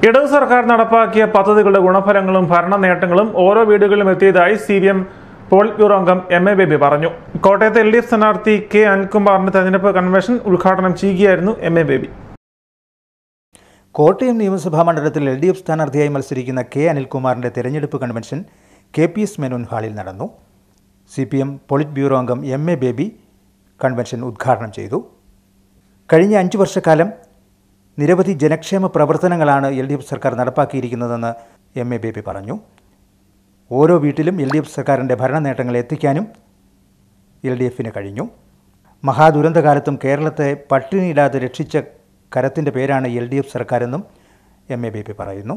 ഇടതു സർക്കാർ നടപ്പാക്കിയ പദ്ധതികളുടെ ഗുണഫലങ്ങളും ഭരണ നേട്ടങ്ങളും ഓരോ വീടുകളിലും എത്തിയതായി C P M polit bureau അംഗം എം എ ബേബി പറഞ്ഞു കോട്ടയത്തെ എൽ ഡി എഫ് സ്ഥാനാർത്ഥി കെ അനിൽകുമാറിന്റെ തെരഞ്ഞെടുപ്പ് കൺവെൻഷൻ ഉദ്ഘാടനം ചെയ്യുകയായിരുന്നു എം എ ബേബി കോട്ടയം നിയമസഭാ മണ്ഡലത്തിൽ എൽ ഡി എഫ് സ്ഥാനാർത്ഥിയായി മത്സരിക്കുന്ന കെ അനിൽകുമാറിന്റെ തെരഞ്ഞെടുപ്പ് convention K P S Menon ഹാളിൽ നടന്നു C P M polit bureau അംഗം എം എ ബേബി കൺവെൻഷൻ ഉദ്ഘാടനം ചെയ്തു കഴിഞ്ഞ അഞ്ചു വർഷക്കാലം നിരവധി ജനക്ഷേമ പ്രവർത്തനങ്ങളാണ് എൽ ഡി എഫ് സർക്കാർ നടപ്പാക്കിയിരിക്കുന്നതെന്ന് എം എ ബേബി പറഞ്ഞു ഓരോ വീട്ടിലും എൽ ഡി എഫ് സർക്കാരിൻ്റെ ഭരണ നേട്ടങ്ങൾ എത്തിക്കാനും എൽ ഡി എഫിന് കഴിഞ്ഞു മഹാദുരന്തകാലത്തും കേരളത്തെ പട്ടിണിയില്ലാതെ രക്ഷിച്ച കരത്തിൻ്റെ പേരാണ് എൽ ഡി എഫ് സർക്കാരെന്നും എം എ ബേബി പറയുന്നു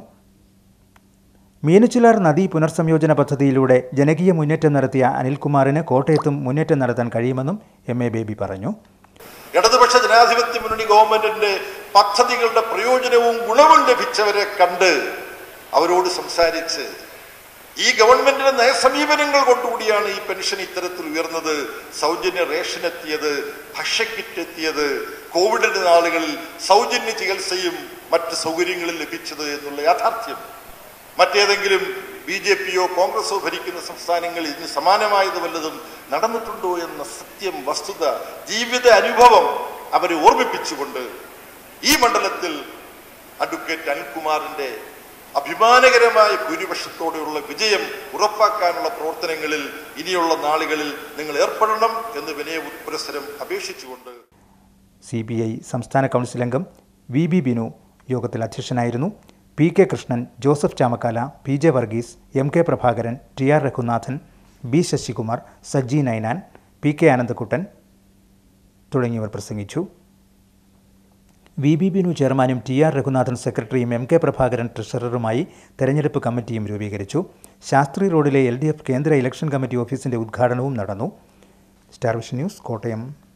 മീനച്ചിലാർ നദീ പുനർസംയോജന പദ്ധതിയിലൂടെ ജനകീയ മുന്നേറ്റം നടത്തിയ അനിൽകുമാറിന് കോട്ടയത്തും മുന്നേറ്റം നടത്താൻ കഴിയുമെന്നും എം എ ബേബി പറഞ്ഞു ഇടതുപക്ഷ ജനാധിപത്യ മുന്നണി ഗവൺമെന്റിന്റെ പദ്ധതികളുടെ പ്രയോജനവും ഗുണവും ലഭിച്ചവരെ കണ്ട് അവരോട് സംസാരിച്ച് ഈ ഗവൺമെന്റിന്റെ നയസമീപനങ്ങൾ കൊണ്ടുകൂടിയാണ് ഈ പെൻഷൻ ഇത്തരത്തിൽ ഉയർന്നത് സൗജന്യ റേഷൻ എത്തിയത് ഭക്ഷ്യക്കിറ്റ് എത്തിയത് കോവിഡിന്റെ നാളുകളിൽ സൗജന്യ ചികിത്സയും മറ്റ് സൗകര്യങ്ങളും ലഭിച്ചത് എന്നുള്ള യാഥാർത്ഥ്യം മറ്റേതെങ്കിലും ബി ജെ പിയോ കോൺഗ്രസോ ഭരിക്കുന്ന സംസ്ഥാനങ്ങളിൽ ഇതിന് സമാനമായത് വല്ലതും നടന്നിട്ടുണ്ടോ എന്ന സത്യം വസ്തുത ജീവിത അനുഭവം അവരെ ഓർമ്മിപ്പിച്ചുകൊണ്ട് ഈ മണ്ഡലത്തിൽ അഡ്വക്കേറ്റ് അനിൽകുമാറിന്റെ അഭിമാനകരമായ ഭൂരിപക്ഷത്തോടെയുള്ള വിജയം ഉറപ്പാക്കാനുള്ള പ്രവർത്തനങ്ങളിൽ ഇനിയുള്ള നാളുകളിൽ നിങ്ങൾ ഏർപ്പെടണം എന്ന് വിനയ പുരസ്സരം അപേക്ഷിച്ചുകൊണ്ട് സി ബി ഐ സംസ്ഥാന കൗൺസിൽ അംഗം വി ബി ബിനു യോഗത്തിൽ അധ്യക്ഷനായിരുന്നു P K Krishnan Joseph Chamakkala P J Varghese M K Prabhakaran T R Raghunathan B Sasikumar Saji Ninan P K Anandakuttan തുടങ്ങിയവർ പ്രസംഗിച്ചു വി ബി ബിനു ചെയർമാനും ടി ആർ രഘുനാഥൻ സെക്രട്ടറിയും എം കെ പ്രഭാകരൻ ട്രഷററുമായി തെരഞ്ഞെടുപ്പ് കമ്മിറ്റിയും രൂപീകരിച്ചു ശാസ്ത്രി റോഡിലെ എൽ ഡി എഫ് കേന്ദ്ര ഇലക്ഷൻ കമ്മിറ്റി ഓഫീസിന്റെ ഉദ്ഘാടനവും നടന്നു സ്റ്റാർ വിഷൻ ന്യൂസ് കോട്ടയം